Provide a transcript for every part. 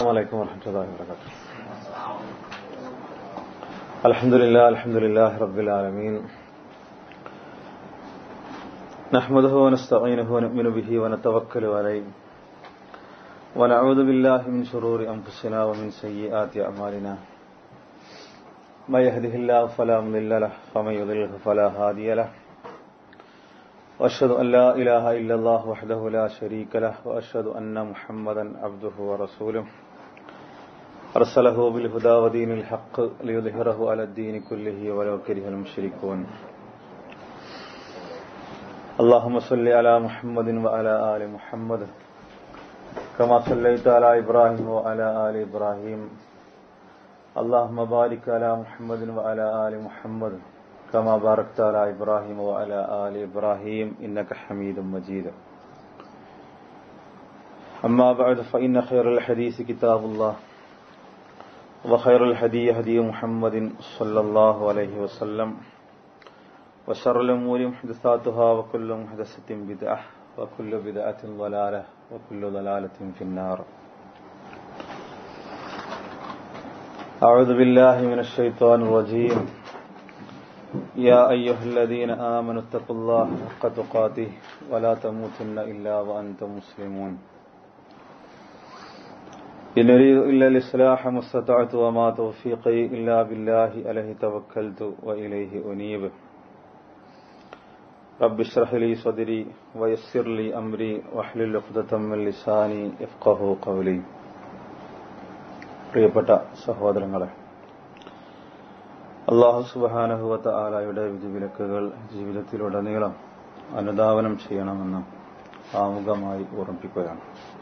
السلام عليكم ورحمة الله وبركاته الحمد لله الحمد لله رب العالمين نحمده ونستعينه ونؤمن به ونتوكل عليه ونعوذ بالله من شرور أنفسنا ومن سيئات أعمالنا ما يهده الله فلا مضل له ومن يضلله فلا هادي له وأشهد أن لا إله إلا الله وحده لا شريك له وأشهد أن محمدا عبده ورسوله أرسله بالهدى ودين الحق ليظهره على الدين كله ولو كره المشركون اللهم صل على محمد وعلى آل محمد كما صليت على إبراهيم وعلى آل إبراهيم اللهم بارك على محمد وعلى آل محمد كما باركت على إبراهيم وعلى آل إبراهيم إنك حميد مجيد أما بعد فإن خير الحديث كتاب الله وخير الهدي هدي محمد صلى الله عليه وسلم وشر الأمور محدثاتها وكل محدثة بدعة وكل بدعة ضلالة وكل ضلالة في النار أعوذ بالله من الشيطان الرجيم يا أيها الذين آمنوا اتقوا الله حق تقاته ولا تموتن إلا وأنتم مسلمون إن أريد إلا الإصلاح ما استطعت وما توفيقي إلا بالله عليه توكلت وإليه أنيب رب اشرح لي صدري ويسر لي أمري واحلل عقدة من لساني يفقه قولي പ്രിയപ്പെട്ട സഹോദരങ്ങളെ അള്ളാഹു സുബാനഹുവത്ത ആലായുടെ വിധിവിലക്കുകൾ ജീവിതത്തിലുടനീളം അനുധാവനം ചെയ്യണമെന്ന് ആമുഖമായി ഓർമ്മിപ്പിക്കുകയാണ്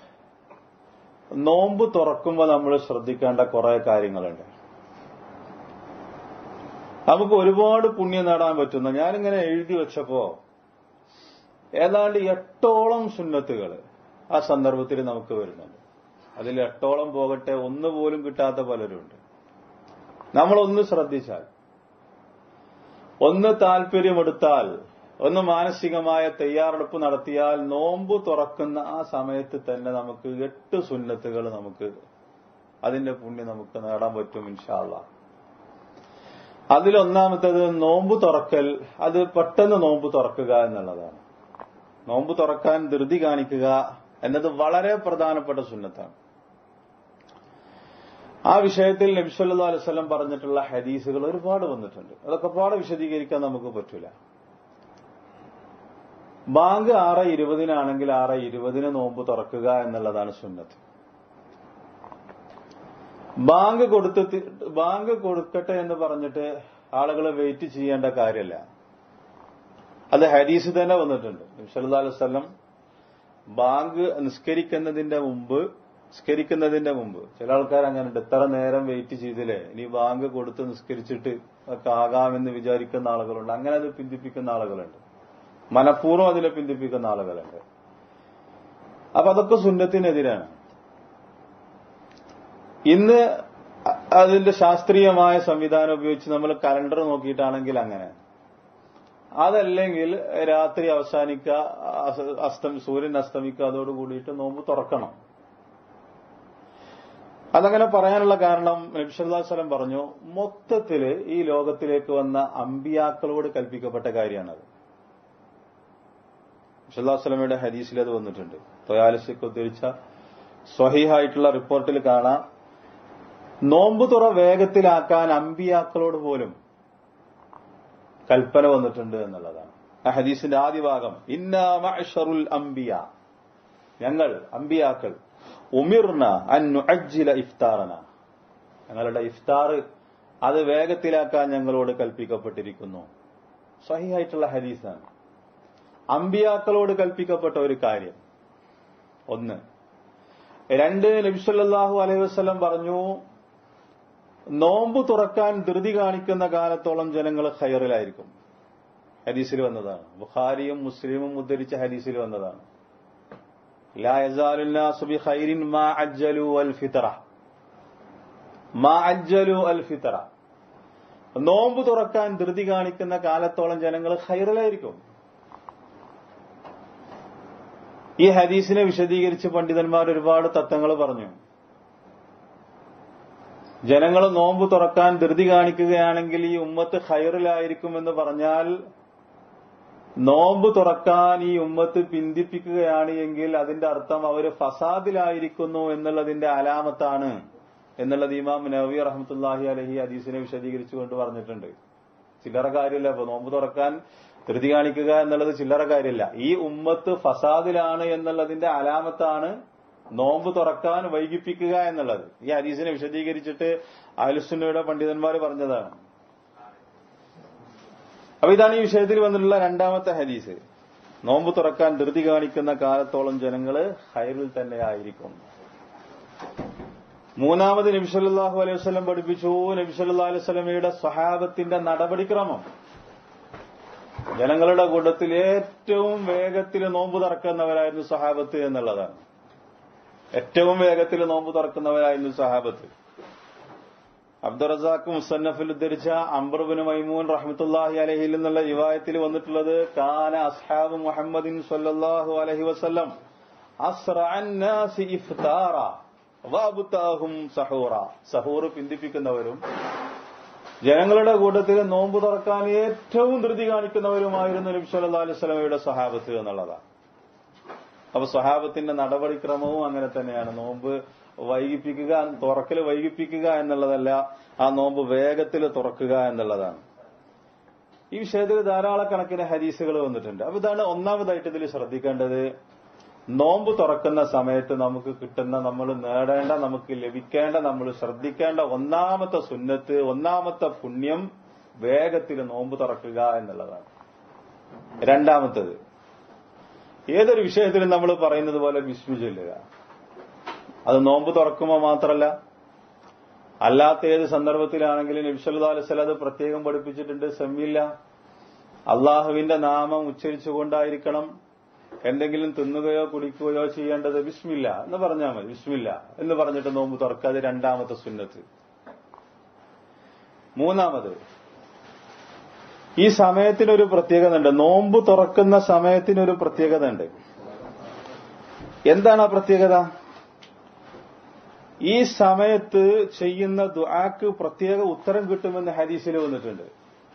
നോമ്പ് തുറക്കുമ്പോൾ നമ്മൾ ശ്രദ്ധിക്കേണ്ട കുറെ കാര്യങ്ങളുണ്ട് നമുക്ക് ഒരുപാട് പുണ്യം നേടാൻ പറ്റുന്ന ഞാനിങ്ങനെ എഴുതി വെച്ചപ്പോ ഏതാണ്ട് എട്ടോളം സുന്നത്തുകൾ ആ സന്ദർഭത്തിൽ നമുക്ക് വരുന്നുണ്ട് അതിൽ എട്ടോളം പോകട്ടെ ഒന്ന് പോലും കിട്ടാത്ത പലരുണ്ട് നമ്മളൊന്ന് ശ്രദ്ധിച്ചാൽ ഒന്ന് താല്പര്യമെടുത്താൽ ഒന്ന് മാനസികമായ തയ്യാറെടുപ്പ് നടത്തിയാൽ നോമ്പ് തുറക്കുന്ന ആ സമയത്ത് തന്നെ നമുക്ക് എട്ട് സുന്നത്തുകൾ നമുക്ക് അതിന്റെ പുണ്യം നമുക്ക് നേടാൻ പറ്റും ഇൻഷാള്ള അതിലൊന്നാമത്തേത് നോമ്പ് തുറക്കൽ അത് പെട്ടെന്ന് നോമ്പ് തുറക്കുക എന്നുള്ളതാണ് നോമ്പ് തുറക്കാൻ ധൃതി കാണിക്കുക എന്നത് വളരെ പ്രധാനപ്പെട്ട സുന്നത്താണ് ആ വിഷയത്തിൽ നബിസ്വല്ലാ അലുവല്ലം പറഞ്ഞിട്ടുള്ള ഹദീസുകൾ ഒരുപാട് വന്നിട്ടുണ്ട് അതൊക്കെ പാടെ വിശദീകരിക്കാൻ നമുക്ക് പറ്റൂല ബാങ്ക് ആറ് ഇരുപതിനാണെങ്കിൽ ആറ് ഇരുപതിന് നോമ്പ് തുറക്കുക എന്നുള്ളതാണ് സുന്നത്ത് ബാങ്ക് കൊടുത്ത് ബാങ്ക് കൊടുക്കട്ടെ എന്ന് പറഞ്ഞിട്ട് ആളുകൾ വെയിറ്റ് ചെയ്യേണ്ട കാര്യമല്ല അത് ഹദീസ് തന്നെ വന്നിട്ടുണ്ട് നബ്സല്ലാ അലുവല്ലം ബാങ്ക് നിസ്കരിക്കുന്നതിന്റെ മുമ്പ് നിസ്കരിക്കുന്നതിന്റെ മുമ്പ് ചില ആൾക്കാർ അങ്ങനെയുണ്ട് ഇത്ര നേരം വെയിറ്റ് ചെയ്തില്ലേ ഇനി ബാങ്ക് കൊടുത്ത് നിസ്കരിച്ചിട്ട് ഒക്കെ ആകാമെന്ന് വിചാരിക്കുന്ന ആളുകളുണ്ട് അങ്ങനെ അത് പിന്തിപ്പിക്കുന്ന ആളുകളുണ്ട് മനഃപൂർവ്വം അതിനെ പിന്തിപ്പിക്കുന്ന ആളുകളുണ്ട് അപ്പൊ അതൊക്കെ സുന്നത്തിനെതിരാണ് ഇന്ന് അതിന്റെ ശാസ്ത്രീയമായ സംവിധാനം ഉപയോഗിച്ച് നമ്മൾ കലണ്ടർ നോക്കിയിട്ടാണെങ്കിൽ അങ്ങനെ അതല്ലെങ്കിൽ രാത്രി അവസാനിക്കുക അസ്തം സൂര്യൻ അസ്തമിക്കുക അതോട് കൂടിയിട്ട് നോമ്പ് തുറക്കണം അതങ്ങനെ പറയാനുള്ള കാരണം നബിസ്വല്ലാസ്ലം പറഞ്ഞു മൊത്തത്തില് ഈ ലോകത്തിലേക്ക് വന്ന അമ്പിയാക്കളോട് കൽപ്പിക്കപ്പെട്ട കാര്യമാണത് നബിസ്വല്ലാസ്ലമയുടെ ഹദീസിൽ അത് വന്നിട്ടുണ്ട് തൊയാലിസക്ക് ഉദ്ധരിച്ച സ്വഹീഹായിട്ടുള്ള റിപ്പോർട്ടിൽ കാണാം നോമ്പ് തുറ വേഗത്തിലാക്കാൻ അമ്പിയാക്കളോട് പോലും കൽപ്പന വന്നിട്ടുണ്ട് എന്നുള്ളതാണ് ആ ഹദീസിന്റെ ആദ്യ ഭാഗം ഇന്നാമറുൽ അംബിയ ഞങ്ങൾ അമ്പിയാക്കൾ ഉമിർന അന്നുഅജ്ജില ഇഫ്താറന ഞങ്ങളുടെ ഇഫ്താർ അത് വേഗത്തിലാക്കാൻ ഞങ്ങളോട് കൽപ്പിക്കപ്പെട്ടിരിക്കുന്നു സഹിയായിട്ടുള്ള ഹദീസാണ് അമ്പിയാക്കളോട് കൽപ്പിക്കപ്പെട്ട ഒരു കാര്യം ഒന്ന് രണ്ട് നബിസ്വല്ലാഹു അലൈഹി വസ്ലം പറഞ്ഞു നോമ്പ് തുറക്കാൻ ധൃതി കാണിക്കുന്ന കാലത്തോളം ജനങ്ങൾ ഖൈറിലായിരിക്കും ഹദീസിൽ വന്നതാണ് ബുഖാരിയും മുസ്ലിമും ഉദ്ധരിച്ച ഹദീസിൽ വന്നതാണ് നോമ്പ് തുറക്കാൻ ധൃതി കാണിക്കുന്ന കാലത്തോളം ജനങ്ങൾ ഖൈറിലായിരിക്കും ഈ ഹദീസിനെ വിശദീകരിച്ച് പണ്ഡിതന്മാർ ഒരുപാട് തത്വങ്ങൾ പറഞ്ഞു ജനങ്ങൾ നോമ്പ് തുറക്കാൻ ധൃതി കാണിക്കുകയാണെങ്കിൽ ഈ ഉമ്മത്ത് ഹൈറിലായിരിക്കുമെന്ന് പറഞ്ഞാൽ നോമ്പ് തുറക്കാൻ ഈ ഉമ്മത്ത് പിന്തിപ്പിക്കുകയാണ് എങ്കിൽ അതിന്റെ അർത്ഥം അവര് ഫസാദിലായിരിക്കുന്നു എന്നുള്ളതിന്റെ അലാമത്താണ് എന്നുള്ളത് ഇമാം നബി റഹമത്തുല്ലാഹി അലഹി ഹദീസിനെ വിശദീകരിച്ചുകൊണ്ട് പറഞ്ഞിട്ടുണ്ട് ചില്ലറ കാര്യമില്ല അപ്പൊ നോമ്പ് തുറക്കാൻ ധൃതി കാണിക്കുക എന്നുള്ളത് ചില്ലറ കാര്യമില്ല ഈ ഉമ്മത്ത് ഫസാദിലാണ് എന്നുള്ളതിന്റെ അലാമത്താണ് നോമ്പ് തുറക്കാൻ വൈകിപ്പിക്കുക എന്നുള്ളത് ഈ ഹദീസിനെ വിശദീകരിച്ചിട്ട് അഹലുസുന്നയുടെ പണ്ഡിതന്മാർ പറഞ്ഞതാണ് അപ്പൊ ഇതാണ് ഈ വിഷയത്തിൽ വന്നിട്ടുള്ള രണ്ടാമത്തെ ഹദീസ് നോമ്പ് തുറക്കാൻ ധൃതി കാണിക്കുന്ന കാലത്തോളം ജനങ്ങള് ഹൈറിൽ തന്നെ ആയിരിക്കും മൂന്നാമത് നബിസല്ലാഹു അലൈഹി വസ്ലം പഠിപ്പിച്ചു നബിസല്ലാ അലൈഹി സ്വലമയുടെ സ്വഹാബത്തിന്റെ നടപടിക്രമം ജനങ്ങളുടെ കൂട്ടത്തിൽ ഏറ്റവും വേഗത്തിൽ നോമ്പ് തുറക്കുന്നവരായിരുന്നു സഹാബത്ത് എന്നുള്ളതാണ് ഏറ്റവും വേഗത്തിൽ നോമ്പ് തുറക്കുന്നവരായിരുന്നു സഹാബത്ത് അബ്ദുറസാഖ് മുസന്നഫിൽ ഉദ്ധരിച്ച അംബർബിന് മൈമൂൻ റഹ്മത്തുല്ലാഹി അലഹിൽ എന്നുള്ള റിവായത്തിൽ വന്നിട്ടുള്ളത് കാന അസ്ഹാബ് മുഹമ്മദിൻ സല്ലല്ലാഹു അലഹി വസല്ലം അസ്റാൻ ഇഫ്താറ വാബുത്താഹും സഹൂറ സഹൂർ പിന്തിപ്പിക്കുന്നവരും ജനങ്ങളുടെ കൂട്ടത്തിൽ നോമ്പ് തുറക്കാൻ ഏറ്റവും ധൃതി കാണിക്കുന്നവരുമായിരുന്നു നബി സല്ലാ അലൈഹി സ്വലമയുടെ സഹാബത്ത് എന്നുള്ളതാണ് അപ്പൊ സ്വഹാബത്തിന്റെ നടപടിക്രമവും അങ്ങനെ തന്നെയാണ് നോമ്പ് വൈകിപ്പിക്കുക തുറക്കൽ വൈകിപ്പിക്കുക എന്നുള്ളതല്ല ആ നോമ്പ് വേഗത്തിൽ തുറക്കുക എന്നുള്ളതാണ് ഈ വിഷയത്തിൽ ധാരാളക്കണക്കിന് ഹരീസുകൾ വന്നിട്ടുണ്ട് അപ്പൊ ഇതാണ് ഒന്നാമതായിട്ട് ഇതിൽ ശ്രദ്ധിക്കേണ്ടത് നോമ്പ് തുറക്കുന്ന സമയത്ത് നമുക്ക് കിട്ടുന്ന നമ്മൾ നേടേണ്ട നമുക്ക് ലഭിക്കേണ്ട നമ്മൾ ശ്രദ്ധിക്കേണ്ട ഒന്നാമത്തെ സുന്നത്ത് ഒന്നാമത്തെ പുണ്യം വേഗത്തിൽ നോമ്പ് തുറക്കുക എന്നുള്ളതാണ് രണ്ടാമത്തത് ഏതൊരു വിഷയത്തിലും നമ്മൾ പറയുന്നത് പോലെ വിസ്മു ചൊല്ലുക അത് നോമ്പ് തുറക്കുമ്പോൾ മാത്രമല്ല അല്ലാത്ത ഏത് സന്ദർഭത്തിലാണെങ്കിലും നബ്സല്ലാ അലൈഹി അത് പ്രത്യേകം പഠിപ്പിച്ചിട്ടുണ്ട് സെമ്മില്ല അള്ളാഹുവിന്റെ നാമം ഉച്ചരിച്ചുകൊണ്ടായിരിക്കണം എന്തെങ്കിലും തിന്നുകയോ കുടിക്കുകയോ ചെയ്യേണ്ടത് വിസ്മില്ല എന്ന് പറഞ്ഞാൽ മതി വിസ്മില്ല എന്ന് പറഞ്ഞിട്ട് നോമ്പ് തുറക്കാതെ രണ്ടാമത്തെ സുന്നത്ത് മൂന്നാമത് ഈ സമയത്തിനൊരു പ്രത്യേകത ഉണ്ട് നോമ്പ് തുറക്കുന്ന സമയത്തിനൊരു പ്രത്യേകത ഉണ്ട് എന്താണ് ആ പ്രത്യേകത ഈ സമയത്ത് ചെയ്യുന്ന ദുആക്ക് പ്രത്യേക ഉത്തരം കിട്ടുമെന്ന് ഹദീസിൽ വന്നിട്ടുണ്ട്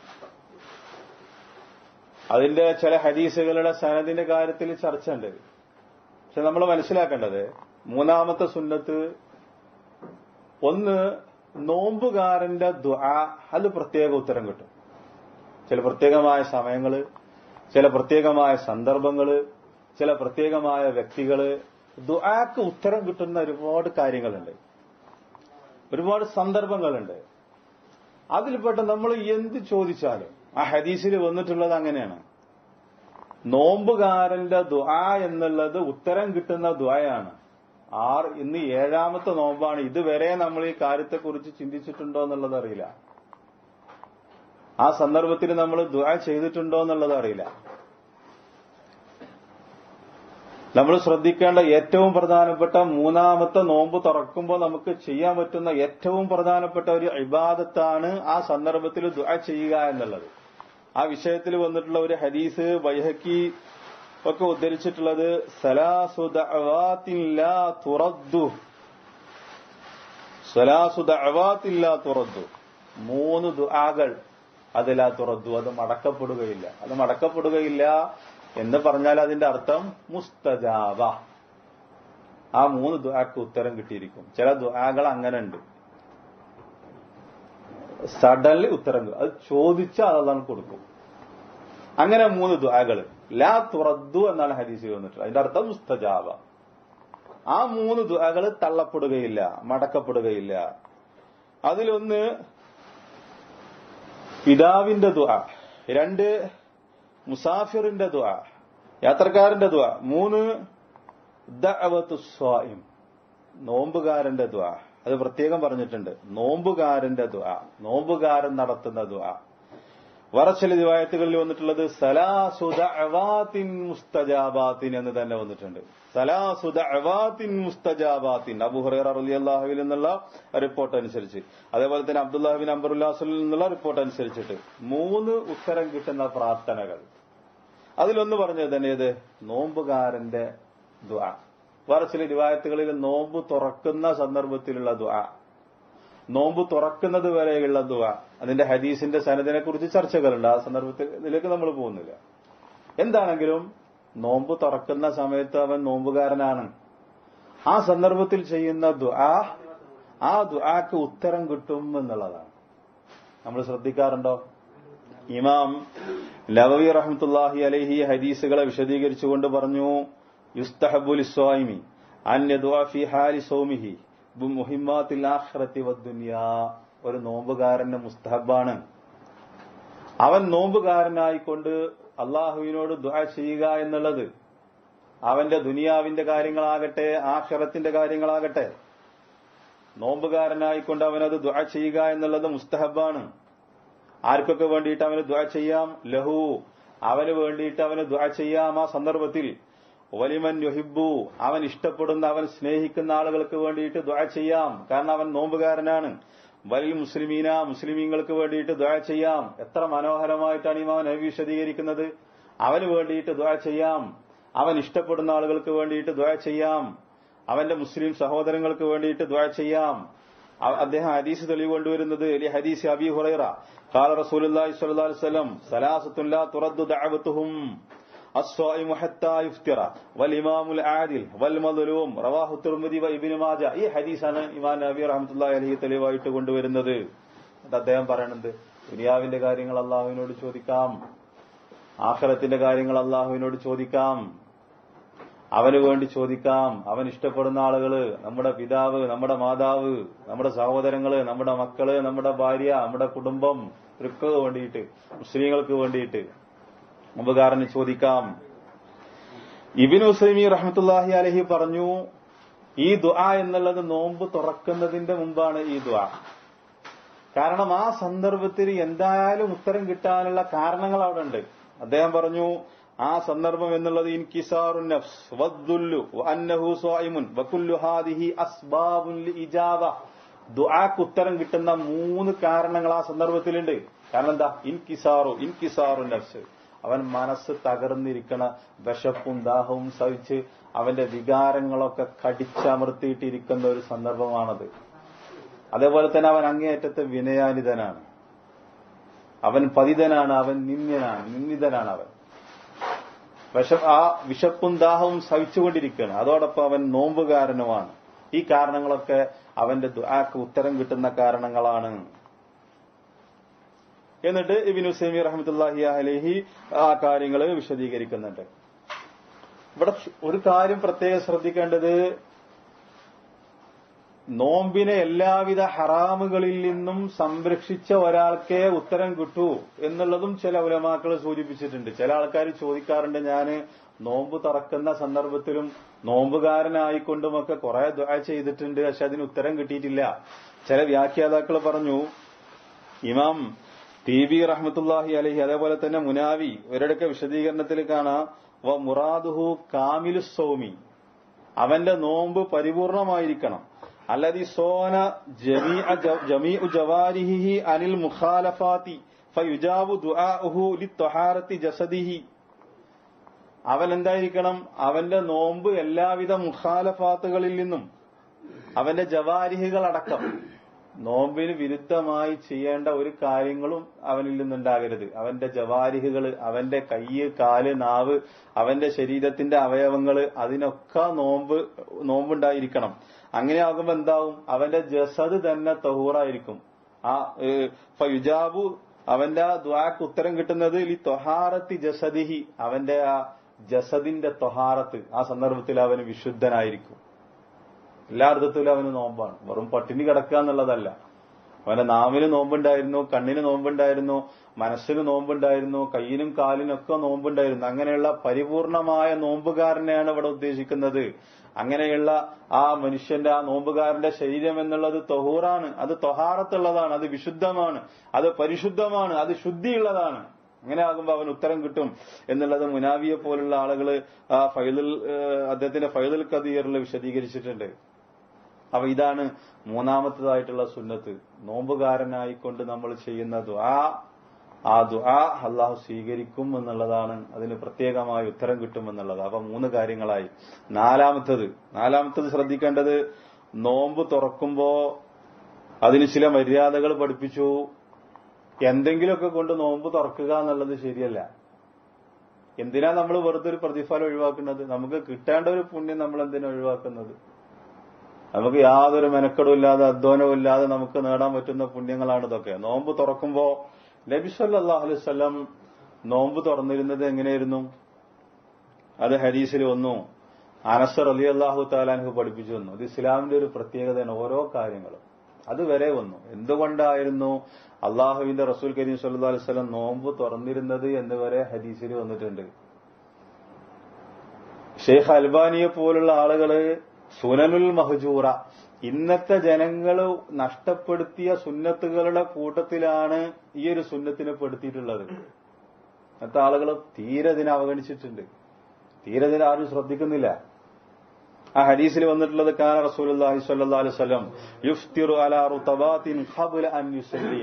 അതിന്റെ ചില ഹദീസുകളുടെ സനദിന്റെ കാര്യത്തിൽ ചർച്ച ഉണ്ട് പക്ഷെ നമ്മൾ മനസ്സിലാക്കേണ്ടത് മൂന്നാമത്തെ സുന്നത്ത് ഒന്ന് നോമ്പുകാരന്റെ ദുആ അത് പ്രത്യേക ഉത്തരം കിട്ടും ചില പ്രത്യേകമായ സമയങ്ങള് ചില പ്രത്യേകമായ സന്ദർഭങ്ങള് ചില പ്രത്യേകമായ വ്യക്തികള് ദുആക്ക് ഉത്തരം കിട്ടുന്ന ഒരുപാട് കാര്യങ്ങളുണ്ട് ഒരുപാട് സന്ദർഭങ്ങളുണ്ട് അതിൽപ്പെട്ട നമ്മൾ എന്ത് ചോദിച്ചാലും ആ ഹദീസിൽ വന്നിട്ടുള്ളത് അങ്ങനെയാണ് നോമ്പുകാരന്റെ ദുആ എന്നുള്ളത് ഉത്തരം കിട്ടുന്ന ദുആയാണ് ആർ ഇന്ന് ഏഴാമത്തെ നോമ്പാണ് ഇതുവരെ നമ്മൾ ഈ കാര്യത്തെക്കുറിച്ച് ചിന്തിച്ചിട്ടുണ്ടോ എന്നുള്ളത് അറിയില്ല ആ സന്ദർഭത്തിൽ നമ്മൾ ദുആ ചെയ്തിട്ടുണ്ടോ എന്നുള്ളത് അറിയില്ല നമ്മൾ ശ്രദ്ധിക്കേണ്ട ഏറ്റവും പ്രധാനപ്പെട്ട മൂന്നാമത്തെ നോമ്പ് തുറക്കുമ്പോൾ നമുക്ക് ചെയ്യാൻ പറ്റുന്ന ഏറ്റവും പ്രധാനപ്പെട്ട ഒരു ഇബാദത്താണ് ആ സന്ദർഭത്തിൽ ദുആ ചെയ്യുക എന്നുള്ളത് ആ വിഷയത്തിൽ വന്നിട്ടുള്ള ഒരു ഹദീസ് ബൈഹക്കി ഒക്കെ ഉദ്ധരിച്ചിട്ടുള്ളത് സലാസു ദഅവാത്തിൻ ലാ തുറദ്ദു സലാസു ദഅവാത്തിൻ ലാ തുറദ്ദു മൂന്ന് ദുആകൾ അതിലാ തുറദ്ദു അത് മടക്കപ്പെടുകയില്ല അത് മടക്കപ്പെടുകയില്ല എന്ന് പറഞ്ഞാൽ അതിന്റെ അർത്ഥം മുസ്തജാബ ആ മൂന്ന് ദുആക്ക് ഉത്തരം കിട്ടിയിരിക്കും ചില ദുആകൾ അങ്ങനെ ഉണ്ട് സഡൻലി ഉത്തരം കിട്ടും അത് ചോദിച്ചാൽ അതാണ് കൊടുക്കും അങ്ങനെ മൂന്ന് ദുആകൾ ലാ തുറദ്ദു എന്നാണ് ഹദീസ് വന്നിട്ടുള്ളത് അതിന്റെ അർത്ഥം മുസ്തജാബ ആ മൂന്ന് ദുആകൾ തള്ളപ്പെടുകയില്ല മടക്കപ്പെടുകയില്ല അതിലൊന്ന് പിതാവിന്റെ ദുആ രണ്ട് മുസാഫിറിന്റെ ദുആ യാത്രക്കാരന്റെ ദുആ മൂന്ന് ദഅവത്തു സ്വായിം നോമ്പുകാരന്റെ ദുആ അത് പ്രത്യേകം പറഞ്ഞിട്ടുണ്ട് നോമ്പുകാരന്റെ ദുആ നോമ്പുകാരൻ നടത്തുന്ന ദുആ വറച്ചില ദിവായത്തുകളിൽ വന്നിട്ടുള്ളത് സലാസുദഅവാത്തിൻ മുസ്തജാബാത്തിൻ എന്ന് തന്നെ വന്നിട്ടുണ്ട് സലാസുദഅവാത്തിൻ മുസ്തജാബാത്തിൻ അബു ഹുറൈറ റളിയല്ലാഹുവിൽ നിന്നുള്ള റിപ്പോർട്ട് അനുസരിച്ച് അതേപോലെ തന്നെ അബ്ദുല്ലാഹിബിൻ അംബറുല്ലാസുൽ നിന്നുള്ള റിപ്പോർട്ട് അനുസരിച്ചിട്ട് മൂന്ന് ഉത്തരം കിട്ടുന്ന പ്രാർത്ഥനകൾ അതിലൊന്ന് പറഞ്ഞത് തന്നെ ഇത് നോമ്പുകാരന്റെ ദുആ വേറെ ചില റിവായത്തുകളിൽ നോമ്പ് തുറക്കുന്ന സന്ദർഭത്തിലുള്ള ദുആ നോമ്പ് തുറക്കുന്നത് വരെയുള്ള ദുആ അതിന്റെ ഹദീസിന്റെ സനദിനെ കുറിച്ച് ചർച്ചകളുണ്ട് ആ സന്ദർഭത്തിലേക്ക് നമ്മൾ പോകുന്നില്ല എന്താണെങ്കിലും നോമ്പ് തുറക്കുന്ന സമയത്ത് അവൻ നോമ്പുകാരനാണ് ആ സന്ദർഭത്തിൽ ചെയ്യുന്ന ദുആ ആ ദുആക്ക് ഉത്തരം കിട്ടും എന്നുള്ളതാണ് നമ്മൾ ശ്രദ്ധിക്കാറുണ്ടോ ഇമാം ലവവി റഹ്മത്തുല്ലാഹി അലൈഹി ഹദീസുകളെ വിശദീകരിച്ചുകൊണ്ട് പറഞ്ഞു യുസ്തഹബുൽ സ്വായിമി അന്യദുആ ഹാലി സൗമിഹി മുഹിമാത്തിൽ ആഖിറത്തി വദ്ദുനിയാ ഒരു നോമ്പുകാരന്റെ മുസ്തഹബാണ് അവൻ നോമ്പുകാരനായിക്കൊണ്ട് അള്ളാഹുവിനോട് ദുആ ചെയ്യുക എന്നുള്ളത് അവന്റെ ദുനിയാവിന്റെ കാര്യങ്ങളാകട്ടെ ആഖിറത്തിന്റെ കാര്യങ്ങളാകട്ടെ നോമ്പുകാരനായിക്കൊണ്ട് അവനത് ദുആ ചെയ്യുക എന്നുള്ളത് മുസ്തഹബാണ് ആർക്കൊക്കെ വേണ്ടിയിട്ട് അവന് ദുആ ചെയ്യാം ലഹു അവന് വേണ്ടിയിട്ട് അവന് ദുആ ചെയ്യാം ആ സന്ദർഭത്തിൽ വലിമൻ യുഹിബു അവൻ ഇഷ്ടപ്പെടുന്ന അവൻ സ്നേഹിക്കുന്ന ആളുകൾക്ക് വേണ്ടിയിട്ട് ദുആ ചെയ്യാം കാരണം അവൻ നോമ്പുകാരനാണ് വലിൽ മുസ്ലിമീന മുസ്ലിമീങ്ങൾക്ക് വേണ്ടിയിട്ട് ദുആ ചെയ്യാം എത്ര മനോഹരമായിട്ടാണ് ഇമാൻ നബി വിശദീകരിക്കുന്നത് അവന് വേണ്ടിയിട്ട് ദുആ ചെയ്യാം അവൻ ഇഷ്ടപ്പെടുന്ന ആളുകൾക്ക് വേണ്ടിയിട്ട് ദുആ ചെയ്യാം അവന്റെ മുസ്ലിം സഹോദരങ്ങൾക്ക് വേണ്ടിയിട്ട് ദുആ ചെയ്യാം അദ്ദേഹം ഹദീസ് തെളിവ് കൊണ്ടുവരുന്നത് ഹദീസ് അബി ഹുറൈറ قال رسول الله صلى الله عليه وسلم ثلاثة لا ترد دعوتهم الصائم حتى يفطر والإمام العادل والمظلوم رواه الترمذي وابن ماجه ഈ ഹദീസാണ് ഇമാം നബി റഹ്മത്തുള്ളാഹി അലൈഹി തെളിവായിട്ട് കൊണ്ടുവരുന്നത് അദ്ദേഹം പറയുന്നത് ദുനിയാവിന്റെ കാര്യങ്ങൾ അള്ളാഹുവിനോട് ചോദിക്കാം ആഖിറത്തിന്റെ കാര്യങ്ങൾ അള്ളാഹുവിനോട് ചോദിക്കാം അവന് വേണ്ടി ചോദിക്കാം അവൻ ഇഷ്ടപ്പെടുന്ന ആളുകള് നമ്മുടെ പിതാവ് നമ്മുടെ മാതാവ് നമ്മുടെ സഹോദരങ്ങള് നമ്മുടെ മക്കള് നമ്മുടെ ഭാര്യ നമ്മുടെ കുടുംബം ഇവർക്ക് വേണ്ടിയിട്ട് മുസ്ലിങ്ങൾക്ക് വേണ്ടിയിട്ട് ഉപകാരന് ചോദിക്കാം ഇബിൻ ഹുസൈമി റഹ്മത്തുല്ലാഹി അലഹി പറഞ്ഞു ഈ ദുആ എന്നുള്ളത് നോമ്പ് തുറക്കുന്നതിന്റെ മുമ്പാണ് ഈ ദുആ കാരണം ആ സന്ദർഭത്തിൽ എന്തായാലും ഉത്തരം കിട്ടാനുള്ള കാരണങ്ങൾ അവിടെ ഉണ്ട് അദ്ദേഹം പറഞ്ഞു ആ സന്ദർഭം എന്നുള്ളത് ഇൻകിസാറു നഫ്സ് വദ്ദുല്ലു വഅന്നഹു സ്വായിമുൻ വകുല്ലു ഹാദിഹി അസ്ബാബുൻ ലിഇജാബ ദുആക്ക് ഉത്തരം കിട്ടുന്ന മൂന്ന് കാരണങ്ങൾ ആ സന്ദർഭത്തിലുണ്ട് കാരണം എന്താ ഇൻകിസാറു ഇൻകിസാറു നഫ്സ് അവൻ മനസ്സ് തകർന്നിരിക്കണ വിശപ്പും ദാഹവും സഹിച്ച് അവന്റെ വികാരങ്ങളൊക്കെ കടിച്ചമർത്തിയിട്ടിരിക്കുന്ന ഒരു സന്ദർഭമാണത് അതേപോലെ തന്നെ അവൻ അങ്ങേയറ്റത്തെ വിനയാനിതനാണ് അവൻ പതിതനാണ് അവൻ നിന്ദ്യനാണ് നിന്ദിതനാണ് അവൻ വിഷ ആ വിശപ്പും ദാഹവും സഹിച്ചുകൊണ്ടിരിക്കുകയാണ് അതോടൊപ്പം അവൻ നോമ്പുകാരനുമാണ് ഈ കാരണങ്ങളൊക്കെ അവന്റെ ദുആക്ക് ഉത്തരം കിട്ടുന്ന കാരണങ്ങളാണ് എന്നിട്ട് ഇബിൻ ഹുസൈമി റഹമത്തുല്ലാഹി അലഹി ആ കാര്യങ്ങൾ വിശദീകരിക്കുന്നുണ്ട് ഇവിടെ ഒരു കാര്യം പ്രത്യേകം ശ്രദ്ധിക്കേണ്ടത് നോമ്പിനെ എല്ലാവിധ ഹറാമുകളിൽ നിന്നും സംരക്ഷിച്ച ഒരാൾക്കേ ഉത്തരം കിട്ടൂ എന്നുള്ളതും ചില ഉലമാക്കൾ സൂചിപ്പിച്ചിട്ടുണ്ട് ചില ആൾക്കാർ ചോദിക്കാറുണ്ട് ഞാൻ നോമ്പ് തുറക്കുന്ന സന്ദർഭത്തിലും നോമ്പുകാരനായിക്കൊണ്ടുമൊക്കെ കുറെ ദുആ ചെയ്തിട്ടുണ്ട് പക്ഷെ അതിന് ഉത്തരം കിട്ടിയിട്ടില്ല ചില വ്യാഖ്യാതാക്കൾ പറഞ്ഞു ഇമാം ടി ബി റഹ്മത്തുല്ലാഹി അലഹി അതേപോലെ തന്നെ മുനാവി ഇവരുടെയൊക്കെ വിശദീകരണത്തിൽ കാണാം വ മുറാദുഹു കാമിലു സൗമി അവന്റെ നോമ്പ് പരിപൂർണമായിരിക്കണം അല്ലതി സോന ജമീഉ ജവാരിഹി അനിൽ മുഖാലഫാത്തി ഫയുജാബു ദുആഉഹു ലിത്വഹാരത്തി ജസദിഹി അവൻ എന്തായിരിക്കണം അവന്റെ നോമ്പ് എല്ലാവിധ മുഖാലഫാത്തുകളിൽ നിന്നും അവന്റെ ജവാരിഹികളടക്കം നോമ്പിന് വിരുദ്ധമായി ചെയ്യേണ്ട ഒരു കാര്യങ്ങളും അവനിൽ നിന്നുണ്ടാകരുത് അവന്റെ ജവാരിഹുകൾ അവന്റെ കയ്യ് കാല് നാവ് അവന്റെ ശരീരത്തിന്റെ അവയവങ്ങള് അതിനൊക്കെ നോമ്പ് നോമ്പുണ്ടായിരിക്കണം അങ്ങനെ ആകുമ്പോ എന്താവും അവന്റെ ജസദ് തന്നെ തഹൂറായിരിക്കും ആ ഫയുജാബു അവന്റെ ആ ദ്വാക്ക് ഉത്തരം കിട്ടുന്നത് ഈ തൊഹാറത്തി ജസദിഹി അവന്റെ ആ ജസദിന്റെ തൊഹാറത്ത് ആ സന്ദർഭത്തിൽ അവന് വിശുദ്ധനായിരിക്കും എല്ലാ അർത്ഥത്തിലും അവന് നോമ്പാണ് വെറും പട്ടിണി കിടക്കുക എന്നുള്ളതല്ല അവന്റെ നാവിന് നോമ്പുണ്ടായിരുന്നു കണ്ണിന് നോമ്പുണ്ടായിരുന്നു മനസ്സിന് നോമ്പുണ്ടായിരുന്നു കയ്യിനും കാലിനും ഒക്കെ നോമ്പുണ്ടായിരുന്നു അങ്ങനെയുള്ള പരിപൂർണമായ നോമ്പുകാരനെയാണ് ഇവിടെ ഉദ്ദേശിക്കുന്നത് അങ്ങനെയുള്ള ആ മനുഷ്യന്റെ ആ നോമ്പുകാരന്റെ ശരീരം എന്നുള്ളത് തൊഹൂറാണ് അത് തൊഹാറത്തുള്ളതാണ് അത് വിശുദ്ധമാണ് അത് പരിശുദ്ധമാണ് അത് ശുദ്ധിയുള്ളതാണ് അങ്ങനെ ആകുമ്പോൾ അവൻ ഉത്തരം കിട്ടും എന്നുള്ളത് മുനാവിയെ പോലുള്ള ആളുകൾ ആ ഫൈദുൽ അദ്ദേഹത്തിന്റെ ഫൈദുൽ കദീറിൽ വിശദീകരിച്ചിട്ടുണ്ട് അപ്പൊ ഇതാണ് മൂന്നാമത്തതായിട്ടുള്ള സുന്നത്ത് നോമ്പുകാരനായിക്കൊണ്ട് നമ്മൾ ചെയ്യുന്ന ദുആ ആ ദുആ അള്ളാഹു സ്വീകരിക്കും എന്നുള്ളതാണ് അതിന് പ്രത്യേകമായ ഉത്തരം കിട്ടും എന്നുള്ളത് അപ്പൊ മൂന്ന് കാര്യങ്ങളായി നാലാമത്തത് നാലാമത്തത് ശ്രദ്ധിക്കേണ്ടത് നോമ്പ് തുറക്കുമ്പോ അതിന് ചില മര്യാദകൾ പഠിപ്പിച്ചു എന്തെങ്കിലുമൊക്കെ കൊണ്ട് നോമ്പ് തുറക്കുക എന്നുള്ളത് ശരിയല്ല എന്തിനാ നമ്മൾ വെറുതെ ഒരു പ്രതിഫലം ഒഴിവാക്കുന്നത് നമുക്ക് കിട്ടേണ്ട ഒരു പുണ്യം നമ്മൾ എന്തിനാ ഒഴിവാക്കുന്നത് നമുക്ക് യാതൊരു മെനക്കെടും ഇല്ലാതെ അധ്വാനവും ഇല്ലാതെ നമുക്ക് നേടാൻ പറ്റുന്ന പുണ്യങ്ങളാണ് ഇതൊക്കെ നോമ്പ് തുറക്കുമ്പോ നബി സല്ലല്ലാഹു അലൈഹി വസല്ലം നോമ്പ് തുറന്നിരുന്നത് എങ്ങനെയായിരുന്നു അത് ഹദീസിൽ വന്നു അനസർ അലി അള്ളാഹു താലാൻഹു പഠിപ്പിച്ചു വന്നു ഇത് ഇസ്ലാമിന്റെ ഒരു പ്രത്യേകതയാണ് ഓരോ കാര്യങ്ങളും അത് വരെ വന്നു എന്തുകൊണ്ടായിരുന്നു അള്ളാഹുവിന്റെ റസൂൽ കരീം സല്ലു അലൈഹി സ്വലം നോമ്പ് തുറന്നിരുന്നത് എന്ന് വരെ ഹദീസിൽ വന്നിട്ടുണ്ട് ഷെയ്ഖ് അൽബാനിയെ പോലുള്ള ആളുകള് സുനനുൽ മഹജൂറ ഇന്നത്തെ ജനങ്ങൾ നഷ്ടപ്പെടുത്തിയ സുന്നത്തുകളുടെ കൂട്ടത്തിലാണ് ഈ ഒരു സുന്നത്തിനെ പെടുത്തിയിട്ടുള്ളത് ഇന്നത്തെ ആളുകൾ തീരെ ഇതിനെ അവഗണിച്ചിട്ടുണ്ട് തീരെ ഇതിനെ ആരും ശ്രദ്ധിക്കുന്നില്ല ആ ഹദീസിൽ വന്നിട്ടുള്ളത് കാന റസൂലുള്ളാഹി സ്വല്ലല്ലാഹു അലൈഹി വസല്ലം യുഫ്തിറു അലാ റുതബാത്തിൻ ഖബ്ല അൻ യുസല്ലിയ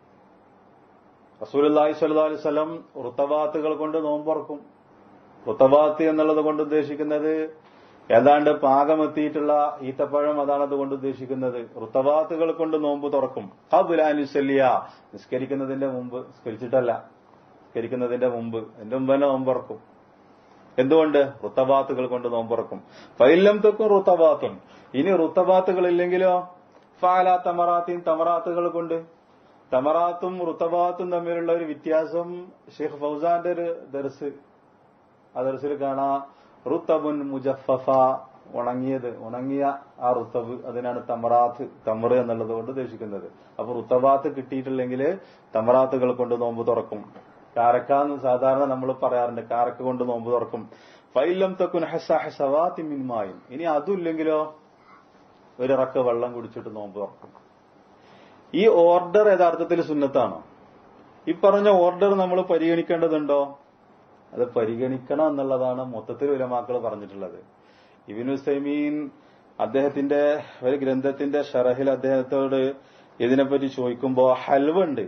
റസൂലുള്ളാഹി സ്വല്ലല്ലാഹു അലൈഹി വസല്ലം റുതബാത്തുകൾ കൊണ്ട് നോമ്പുറക്കും റുതബാത്ത് എന്നുള്ളത് കൊണ്ട് ഉദ്ദേശിക്കുന്നത് ഏതാണ്ട് പാകമെത്തിയിട്ടുള്ള ഈത്തപ്പഴം അതാണ് അതുകൊണ്ട് ഉദ്ദേശിക്കുന്നത് റുത്തവാത്തുകൾ കൊണ്ട് നോമ്പ് തുറക്കും ഖബ്ല അൻ യുസല്ലിയ നിസ്കരിക്കുന്നതിന്റെ മുമ്പ് നിസ്കരിച്ചിട്ടല്ല നിസ്കരിക്കുന്നതിന്റെ മുമ്പ് എന്റെ മുമ്പ് തന്നെ നോമ്പ് തുറക്കും എന്തുകൊണ്ട് റുത്തബാത്തുകൾ കൊണ്ട് നോമ്പുറക്കും ഫൈലം തൊക്കും റുത്തബാത്തും ഇനി റുത്തബാത്തുകൾ ഇല്ലെങ്കിലോ ഫാല തമറാത്തിൻ തമറാത്തുകൾ കൊണ്ട് തമറാത്തും റുത്തബാത്തും തമ്മിലുള്ള ഒരു വ്യത്യാസം ഷെയ്ഖ് ഫൗസാന്റെ ഒരു ദർസ് ആ ദർസിൽ കാണാ റുത്തബുൻ മുജഫഫ ഉണങ്ങിയത് ഉണങ്ങിയ ആ റുത്തബ് അതിനാണ് തമറാത്ത് തമറ് എന്നുള്ളത് കൊണ്ട് ഉദ്ദേശിക്കുന്നത് അപ്പൊ റുത്തബാത്ത് കിട്ടിയിട്ടില്ലെങ്കിൽ തമറാത്തുകൾ കൊണ്ട് നോമ്പ് തുറക്കും കാരക്കാന്ന് സാധാരണ നമ്മൾ പറയാറുണ്ട് കാരക്ക കൊണ്ട് നോമ്പ് തുറക്കും ഫൈലം തക്കുൻ ഹസവാത്തി മിന്മായും ഇനി അതുമില്ലെങ്കിലോ ഒരിറക്ക വെള്ളം കുടിച്ചിട്ട് നോമ്പ് തുറക്കും ഈ ഓർഡർ യഥാർത്ഥത്തിൽ സുന്നത്താണോ ഈ പറഞ്ഞ ഓർഡർ നമ്മൾ പരിഗണിക്കേണ്ടതുണ്ടോ അത് പരിഗണിക്കണം എന്നുള്ളതാണ് മൊത്തത്തിൽ ഉലമാക്കൾ പറഞ്ഞിട്ടുള്ളത് ഇബിനു സൈമീൻ അദ്ദേഹത്തിന്റെ ഒരു ഗ്രന്ഥത്തിന്റെ ഷറഹിൽ അദ്ദേഹത്തോട് ഇതിനെപ്പറ്റി ചോദിക്കുമ്പോ ഹൽവ ഉണ്ട്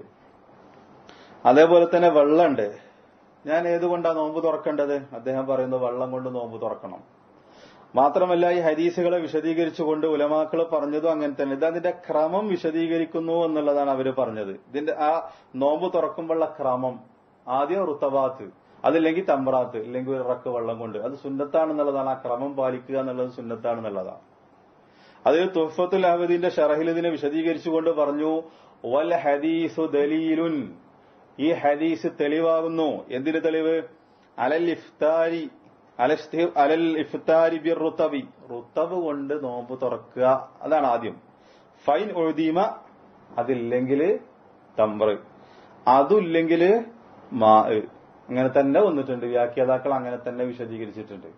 അതേപോലെ തന്നെ വെള്ളമുണ്ട് ഞാൻ ഏതുകൊണ്ടാണ് നോമ്പ് തുറക്കേണ്ടത് അദ്ദേഹം പറയുന്നത് വെള്ളം കൊണ്ട് നോമ്പ് തുറക്കണം മാത്രമല്ല ഈ ഹരീസുകളെ വിശദീകരിച്ചുകൊണ്ട് ഉലമാക്കൾ പറഞ്ഞതും അങ്ങനെ തന്നെ ഇത് അതിന്റെ ക്രമം വിശദീകരിക്കുന്നു എന്നുള്ളതാണ് അവർ പറഞ്ഞത് ഇതിന്റെ ആ നോമ്പ് തുറക്കുമ്പോഴുള്ള ക്രമം ആദ്യം റുത്തബാത്ത് അതില്ലെങ്കിൽ തമ്പ്രാത്ത് ഇല്ലെങ്കിൽ ഒരു റക്ക് വെള്ളം കൊണ്ട് അത് സുന്നത്താണെന്നുള്ളതാണ് ആ ക്രമം പാലിക്കുക എന്നുള്ളത് സുന്നത്താണെന്നുള്ളതാണ് അതിൽ തുഫത്തുൽ അഹമ്മദിന്റെ ഷറഹിൽ ഇതിനെ വിശദീകരിച്ചുകൊണ്ട് പറഞ്ഞു വൽ ഹദീസു ദലീലുൻ ഈ ഹദീസ് തെളിവാകുന്നു എന്തിന് തെളിവ് അലൽ ഇഫ്താരി അലൽ ഇഫ്താരി ബിർ റുത്തബി റുത്തബ് കൊണ്ട് നോമ്പ് തുറക്കുക അതാണ് ആദ്യം ഫൈൻ ഒഴുതീമ അതില്ലെങ്കിൽ തമ്പ്ര് അതുമില്ലെങ്കിൽ മാ അങ്ങനെ തന്നെ വന്നിട്ടുണ്ട് വ്യാഖ്യാതാക്കൾ അങ്ങനെ തന്നെ വിശദീകരിച്ചിട്ടുണ്ട്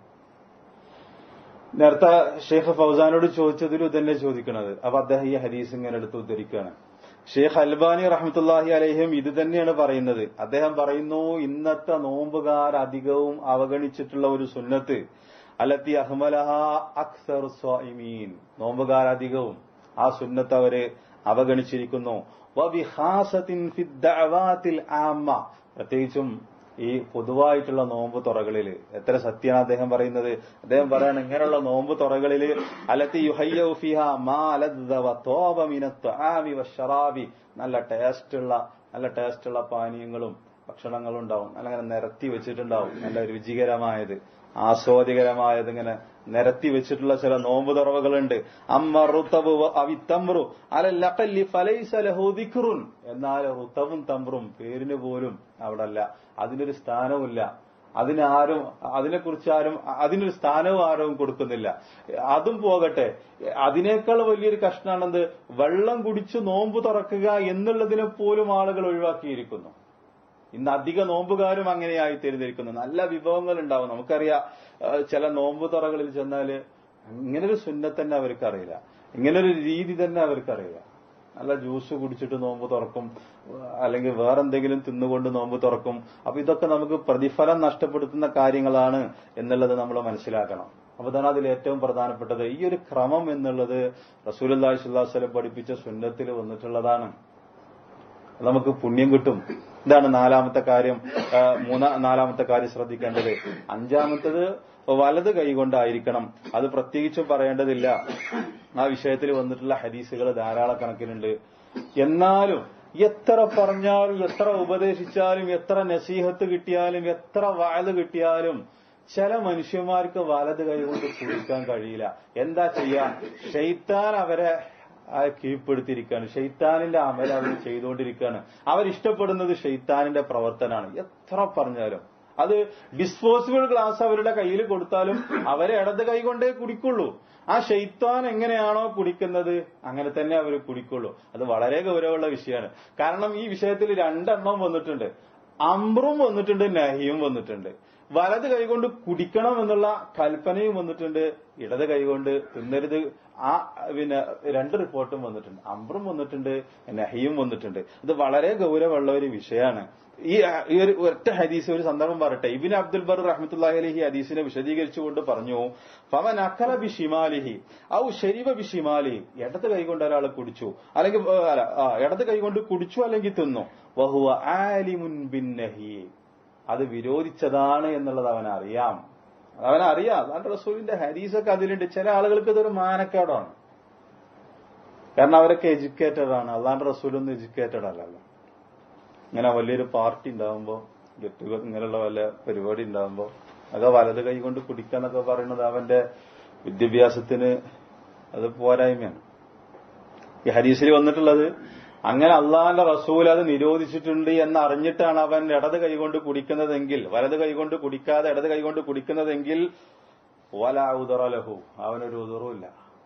നേരത്തെ ഷെയ്ഖ് ഫൗസാനോട് ചോദിച്ചതിലും ഇതന്നെ ചോദിക്കുന്നത് അപ്പൊ അദ്ദേഹം ഈ ഹദീസ് ഇങ്ങനെ എടുത്ത് ഉദ്ധരിക്കുകയാണ് ഷെയ്ഖ് അൽബാനി റഹ്മത്തുല്ലാഹി അലൈഹിം ഇത് തന്നെയാണ് പറയുന്നത് അദ്ദേഹം പറയുന്നു ഇന്നത്തെ നോമ്പുകാർ അധികവും അവഗണിച്ചിട്ടുള്ള ഒരു സുന്നത്ത് അലത്തി അഹ്മലഹ അക്സർ സ്വാഇമീൻ നോമ്പുകാർ അധികവും ആ സുന്നത്ത് അവര് അവഗണിച്ചിരിക്കുന്നു വബിഹാസത്തിൻ ഫിദ്ദഅവാത്തിൽ ആമ്മ പ്രത്യേകിച്ചും ഈ പൊതുവായിട്ടുള്ള നോമ്പ് തുറകളിൽ എത്ര സത്യമാണ് അദ്ദേഹം പറയുന്നത് അദ്ദേഹം പറയാണ് ഇങ്ങനെയുള്ള നോമ്പ് തുറകളിൽ അലത്തി യുഹയ്യൗഫിഹ മാ ഷറാബി നല്ല ടേസ്റ്റുള്ള നല്ല ടേസ്റ്റുള്ള പാനീയങ്ങളും ഭക്ഷണങ്ങളും ഉണ്ടാവും നല്ല അങ്ങനെ നിരത്തി വെച്ചിട്ടുണ്ടാവും നല്ല രുചികരമായത് ആസ്വാദികരമായത് ഇങ്ങനെ നിരത്തി വെച്ചിട്ടുള്ള ചില നോമ്പ് തുറവുകളുണ്ട് അമ്മ റുത്തബു അവിത്തമ്രു അലല്ലി ഫലൈസലഹുദിഖുറുൻ എന്നാൽ റുത്തവും തമ്പ്രും പേരിന് പോലും അവിടെ അല്ല അതിനൊരു സ്ഥാനവുമില്ല അതിനാരും അതിനെക്കുറിച്ച് ആരും അതിനൊരു സ്ഥാനവും ആരും കൊടുക്കുന്നില്ല അതും പോകട്ടെ അതിനേക്കാൾ വലിയൊരു കഷ്ണാണെന്ത് വെള്ളം കുടിച്ച് നോമ്പ് തുറക്കുക എന്നുള്ളതിനെ പോലും ആളുകൾ ഒഴിവാക്കിയിരിക്കുന്നു ഇന്ന് അധിക നോമ്പുകാരും അങ്ങനെയായി തീർന്നിരിക്കുന്നു നല്ല വിഭവങ്ങൾ ഉണ്ടാവും നമുക്കറിയാം ചില നോമ്പ് തുറകളിൽ ചെന്നാല് ഇങ്ങനൊരു സുന്നത്ത് തന്നെ അവർക്കറിയില്ല ഇങ്ങനൊരു രീതി തന്നെ അവർക്കറിയില്ല നല്ല ജ്യൂസ് കുടിച്ചിട്ട് നോമ്പ് തുറക്കും അല്ലെങ്കിൽ വേറെന്തെങ്കിലും തിന്നുകൊണ്ട് നോമ്പ് തുറക്കും അപ്പൊ ഇതൊക്കെ നമുക്ക് പ്രതിഫലം നഷ്ടപ്പെടുത്തുന്ന കാര്യങ്ങളാണ് എന്നുള്ളത് നമ്മൾ മനസ്സിലാക്കണം അപ്പൊ തന്നെ അതിൽ ഏറ്റവും പ്രധാനപ്പെട്ടത് ഈ ഒരു ക്രമം എന്നുള്ളത് റസൂലി സ്വല്ലാസ്ലം പഠിപ്പിച്ച സുന്നത്തിൽ വന്നിട്ടുള്ളതാണ് നമുക്ക് പുണ്യം കിട്ടും ഇതാണ് നാലാമത്തെ കാര്യം മൂന്നാ നാലാമത്തെ കാര്യം ശ്രദ്ധിക്കേണ്ടത് അഞ്ചാമത്തത് അപ്പൊ വലത് കൈകൊണ്ടായിരിക്കണം അത് പ്രത്യേകിച്ചും പറയേണ്ടതില്ല ആ വിഷയത്തിൽ വന്നിട്ടുള്ള ഹദീസുകൾ ധാരാളക്കണക്കിനുണ്ട് എന്നാലും എത്ര പറഞ്ഞാലും എത്ര ഉപദേശിച്ചാലും എത്ര നസീഹത്ത് കിട്ടിയാലും എത്ര വായത് കിട്ടിയാലും ചില മനുഷ്യന്മാർക്ക് വലത് കൈകൊണ്ട് കുടിക്കാൻ കഴിയില്ല എന്താ ചെയ്യാ ഷെയ്ത്താൻ അവരെ ആ കീഴ്പ്പെടുത്തിയിരിക്കുകയാണ് ഷെയ്ത്താനിന്റെ അമൽ അവർ ചെയ്തുകൊണ്ടിരിക്കുകയാണ് അവരിഷ്ടപ്പെടുന്നത് ഷെയ്ത്താനിന്റെ പ്രവർത്തനമാണ് എത്ര പറഞ്ഞാലും അത് ഡിസ്പോസിബിൾ ഗ്ലാസ് അവരുടെ കയ്യിൽ കൊടുത്താലും അവരെ ഇടത് കൈ കൊണ്ടേ കുടിക്കുള്ളൂ ആ ഷെയ്ത്താൻ എങ്ങനെയാണോ കുടിക്കുന്നത് അങ്ങനെ തന്നെ അവർ കുടിക്കുള്ളൂ അത് വളരെ ഗൗരവമുള്ള വിഷയമാണ് കാരണം ഈ വിഷയത്തിൽ രണ്ടെണ്ണം വന്നിട്ടുണ്ട് അമ്രും വന്നിട്ടുണ്ട് നഹിയും വന്നിട്ടുണ്ട് വലത് കൈകൊണ്ട് കുടിക്കണം എന്നുള്ള കൽപ്പനയും വന്നിട്ടുണ്ട് ഇടത് കൈകൊണ്ട് തിന്നരുത് ആ പിന്നെ രണ്ട് റിപ്പോർട്ടും വന്നിട്ടുണ്ട് അമ്രും വന്നിട്ടുണ്ട് നഹിയും വന്നിട്ടുണ്ട് ഇത് വളരെ ഗൗരവമുള്ള ഒരു വിഷയമാണ് ഈ ഈ ഒരു ഒറ്റ ഹദീസ് ഒരു സന്ദർഭം പറയട്ടെ ഇബിൻ അബ്ദുൽ ബർ റഹ്മത്തുല്ലാഹി അലഹി ഹദീസിനെ വിശദീകരിച്ചുകൊണ്ട് പറഞ്ഞു പവൻ അക്കല ബി ഷിമാലിഹി ഔ ഷെരീബ ബി ഷിമാലിഹി ഇടത് കൈകൊണ്ട് ഒരാൾ കുടിച്ചു അല്ലെങ്കിൽ ഏ, അല്ല ആ, ഇടത് കൈകൊണ്ട് കുടിച്ചു അല്ലെങ്കിൽ തിന്നു വഹുവ ആലിമുൻ ബിൻ നഹി അത് വിരോധിച്ചതാണ് എന്നുള്ളത് അവൻ അറിയാം അവനറിയാം അതാണ് റസൂലിന്റെ ഹരീസൊക്കെ അതിലുണ്ട് ചില ആളുകൾക്ക് ഇതൊരു മാനക്കേടാണ് കാരണം അവരൊക്കെ എഡ്യൂക്കേറ്റഡ് ആണ് അല്ലാണ്ട് റസൂലൊന്നും എഡ്യൂക്കേറ്റഡ് അല്ലല്ലോ ഇങ്ങനെ വലിയൊരു പാർട്ടി ഉണ്ടാവുമ്പോ ഗെറ്റ് ഇങ്ങനെയുള്ള വല്ല പരിപാടി ഉണ്ടാവുമ്പോ അത് വലത് കൈ കൊണ്ട് കുടിക്കാന്നൊക്കെ പറയുന്നത് അവന്റെ വിദ്യാഭ്യാസത്തിന് അത് പോരായ്മയാണ് ഈ ഹരീസിൽ വന്നിട്ടുള്ളത് അങ്ങനെ അള്ളാഹിന്റെ റസൂൽ അത് നിരോധിച്ചിട്ടുണ്ട് എന്ന് അറിഞ്ഞിട്ടാണ് അവൻ ഇടത് കൈകൊണ്ട് കുടിക്കുന്നതെങ്കിൽ വലത് കൈകൊണ്ട് കുടിക്കാതെ ഇടത് കൈകൊണ്ട് കുടിക്കുന്നതെങ്കിൽ വല ഉദറലഹു അവനൊരു ഉദറുമില്ല